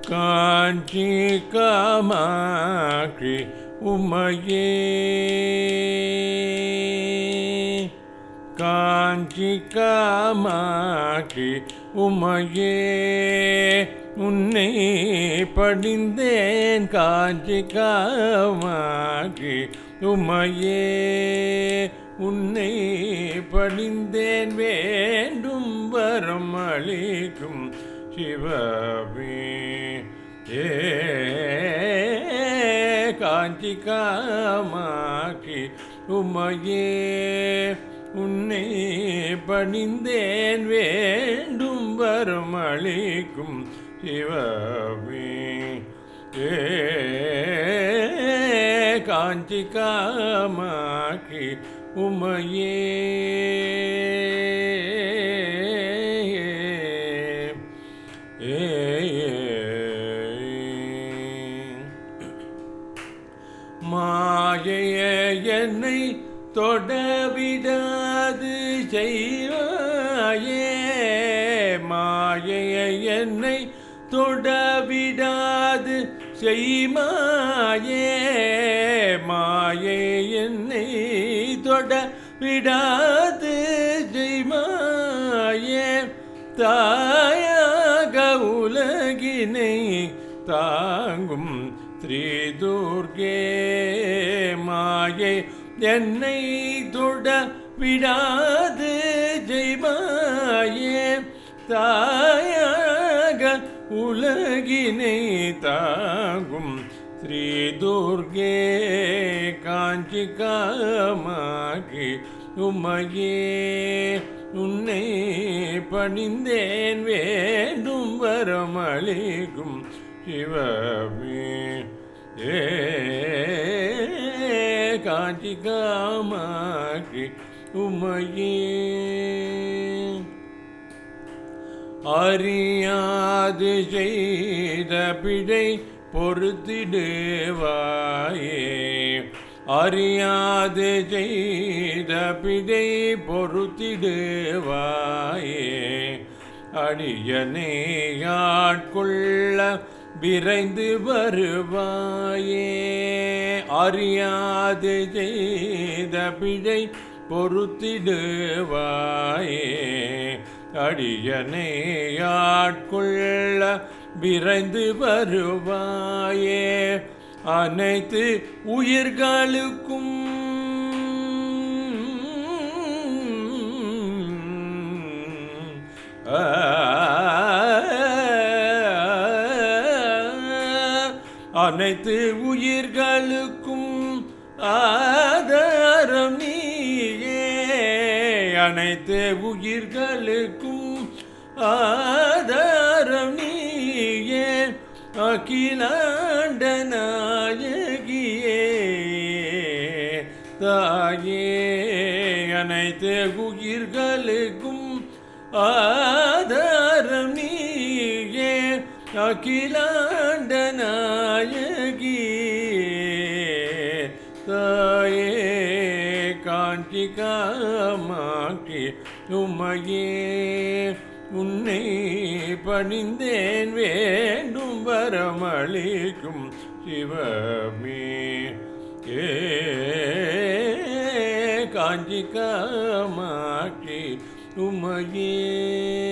காஞ்சி காமாட்சி உமையே காஞ்சி காமாட்சி உமையே உன்னை படிந்தேன் காஞ்சி காமாட்சி உமையே உன்னை படிந்தேன் வேண்டும் வரம் அளிக்கும் சிவமே ஏ காஞ்சி காமாட்சி உமையே உன்னை பணிந்தேன் வேண்டும் வரம் அளிக்கும் சிவமே ஏ காஞ்சி காமாட்சி உமையே மாயைய என்னை தொடவிடாது செய்வாயே மாயைய என்னை தொடவிடாது செய்மாயே மாயை என்னை தொட விடாது செய்மாயே தாயாக உலகினை தாங்கும் ஸ்ரீதுர்கே மாயை என்னை தொட விடாது ஜெய்மாயே தாயாக உலகினை தாங்கும் ஸ்ரீதுர்கே காஞ்சி காமாகி உமையே உன்னை பணிந்தேன் வேண்டும் வரமளிக்கும் சிவமே ஏ காஞ்சி காமாகி உமையே அறியாது செய்த பிழை பொறுத்திடுவாயே அறியாது செய்த பிழை பொறுத்திடுவாயே அடியனை ஆட்கொள்ள விரைந்து வருவாயே அறியாது செய்த பிழை பொறுத்திடுவாயே அடியனை ஆட்கொள்ள விரைந்து வருவாயே அனைத்து உயிர்களுக்கும் அனைத்து உயிர்களுக்கும் ஆதாரம் நீயே அனைத்து உயிர்களுக்கும் ஆதாரம் நீயே அகிலாண்ட நாயகியே தாயே அனைத்து உயிர்களுக்கும் ஆதாரம் நீயே அகிலாண்ட நாயகி தாயே காஞ்சி காமாட்சி உமையே உன்னை பணிந்தேன் வேண்டும் வரமளிக்கும் சிவமே ஏ காஞ்சி காமாட்சி உமையே